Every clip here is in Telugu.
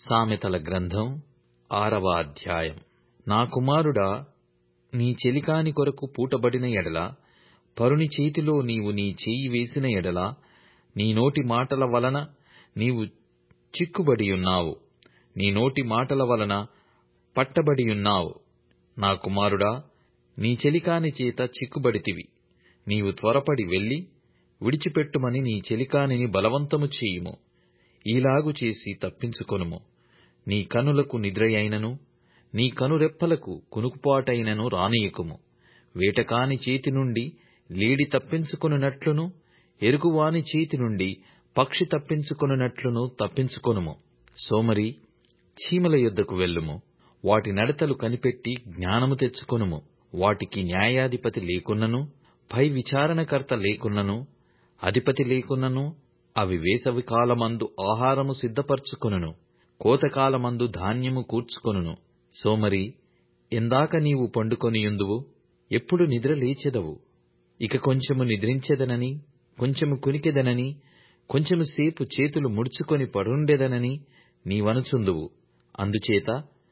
సామెతల గ్రంథం ఆరవ అధ్యాయం నా కుమారుడా నీ చెలికాని కొరకు పూటబడిన ఎడల పరుని చేతిలో నీవు నీ చేయి వేసిన ఎడల నీ నోటి మాటల వలన నీవు చిక్కుబడియున్నావు నీ నోటి మాటల వలన పట్టబడియున్నావు నా కుమారుడా నీ చెలికాని చేత చిక్కుబడితివి నీవు త్వరపడి వెళ్లి విడిచిపెట్టుమని నీ చెలికానిని బలవంతము చేయుము ఈలాగు చేసి తప్పించుకొనుము నీ కనులకు నిద్రయైనను నీ కనురెప్పలకు కునుకుపాటైనను రానియకుము వేటకాని చేతి నుండి లేడి తప్పించుకొనున్నట్లును ఎరుకువాని చేతి నుండి పక్షి తప్పించుకొనున్నట్లును తప్పించుకొనుము సోమరి చీమల యొద్దకు వెళ్ళుము వాటి నడతలు కనిపెట్టి జ్ఞానము తెచ్చుకొనుము వాటికి న్యాయాధిపతి లేకున్నను పై విచారణకర్త లేకున్నను అధిపతి లేకున్నను అవి వేసవి కాలమందు ఆహారము సిద్ధపరచుకొనును కోతకాలమందు ధాన్యము కూర్చుకొనును సోమరి ఎందాక నీవు పండుకొనియుందువు ఎప్పుడు నిద్ర లేచెదవు ఇక కొంచెము నిద్రించెదనని కొంచెము కునికెదనని కొంచెము సేపు చేతులు ముడుచుకొని పడుండెదనని నీవనుచుందువు అందుచేత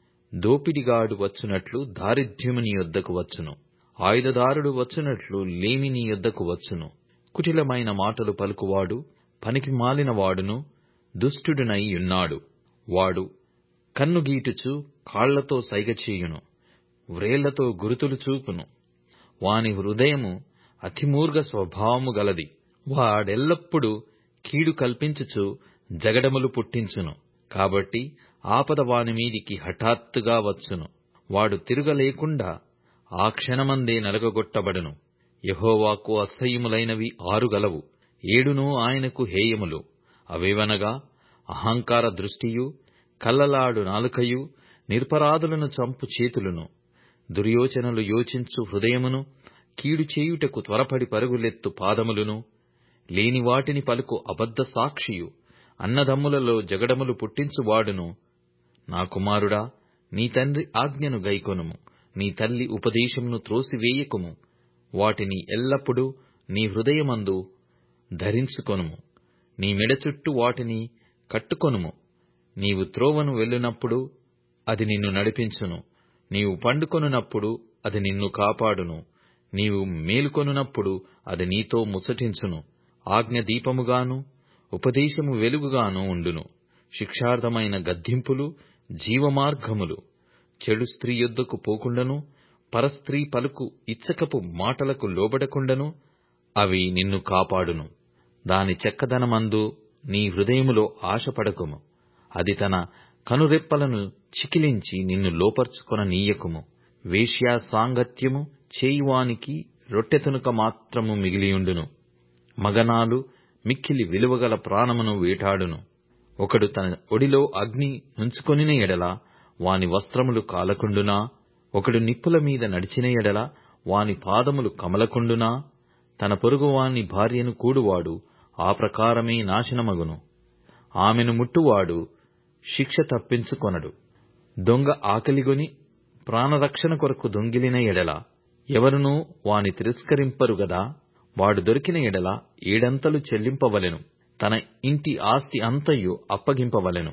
దోపిడిగాడు వచ్చునట్లు దారిద్ర్యము నీ యొద్దకు వచ్చును ఆయుధదారుడు వచ్చునట్లు లేమి నీ యొద్దకు వచ్చును కుటిలమైన మాటలు పలుకువాడు పనికి మాలిన వాడును దుష్టుడునై యున్నాడు వాడు కన్ను గీటుచు కాళ్లతో సైగ చేయును వ్రేళ్లతో గురుతులు చూపును వాని హృదయము అతిమూర్ఘ స్వభావము గలది వాడెల్లప్పుడు కీడు కల్పించుచు జగడములు పుట్టించును కాబట్టి ఆపద వాని మీదికి హఠాత్తుగా వచ్చును వాడు తిరుగలేకుండా ఆ క్షణమందే నలగగొట్టబడును యహోవాకు అసహ్యములైనవి ఆరు గలవు ఏడును ఆయనకు హేయములు అవేవనగా అహంకార దృష్టియు కల్లలాడు నాలుకయు నిరపరాధులను చంపు చేతులును దుర్యోచనలు యోచించు హృదయమును కీడు చేయుటకు త్వరపడి పరుగులెత్తు పాదములును లేని వాటిని పలుకు అబద్ధ సాక్షియు అన్నదమ్ములలో జగడములు పుట్టించువాడును నా కుమారుడా నీ తండ్రి ఆజ్ఞను గైకొనుము నీ తల్లి ఉపదేశమును త్రోసివేయకుము వాటిని ఎల్లప్పుడూ నీ హృదయమందు ధరించుకొనుము నీ మెడ చుట్టూ వాటిని కట్టుకొనుము నీవు త్రోవను వెళ్ళునప్పుడు అది నిన్ను నడిపించును నీవు పండుకొనున్నప్పుడు అది నిన్ను కాపాడును నీవు మేలుకొనున్నప్పుడు అది నీతో ముచ్చటించును ఆజ్ఞ దీపముగాను ఉపదేశము వెలుగుగాను ఉండును శిక్షార్థమైన గద్దింపులు జీవమార్గములు చెడు స్త్రీ యొద్దకు పోకుండను పరస్త్రీ పలుకు ఇచ్చకపు మాటలకు లోబడకుండను అవి నిన్ను కాపాడును దాని చెక్కదనమందు నీ హృదయములో ఆశపడకుము అది తన కనురెప్పలను చికిలించి నిన్ను లోపర్చుకొన నీయకుము వేశ్యా సాంగత్యము చేయువానికి రొట్టెతునుక మాత్రము మిగిలియుండును మగనాలు మిక్కిలి విలువగల ప్రాణమును వేటాడును ఒకడు తన ఒడిలో అగ్ని నుంచుకొనిన ఎడల వాని వస్త్రములు కాలకుండునా ఒకడు నిప్పుల మీద నడిచిన ఎడల వాని పాదములు కమలకుండునా తన పొరుగువాని భార్యను కూడువాడు ఆ ప్రకారమే నాశనమగును ఆమెను ముట్టువాడు శిక్ష తప్పించుకొనడు దొంగ ఆకలిగొని ప్రాణరక్షణ కొరకు దొంగిలిన ఎడల ఎవరునూ వాని తిరస్కరింపరు గదా వాడు దొరికిన ఎడల ఏడంతలు చెల్లింపవలెను తన ఇంటి ఆస్తి అంతయు అప్పగింపవలెను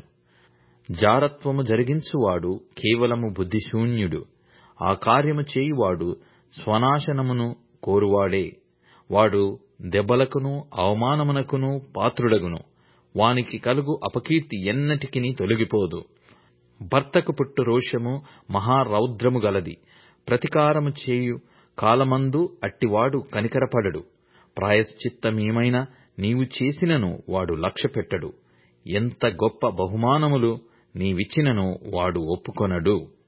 జారత్వము జరిగించువాడు కేవలము బుద్ధిశూన్యుడు ఆ కార్యము చేయువాడు స్వనాశనమును కోరువాడే వాడు దెబ్బలకును అవమానమునకును పాత్రుడగును వానికి కలుగు అపకీర్తి ఎన్నటికిని తొలగిపోదు భర్తకు పుట్టు రోషము మహారౌద్రము గలది ప్రతికారము చేయు కాలమందు అట్టివాడు కనికరపడడు ప్రాయశ్చిత్తమేమైనా నీవు చేసినను వాడు లక్ష్యపెట్టడు ఎంత గొప్ప బహుమానములు నీవిచ్చినను వాడు ఒప్పుకొనడు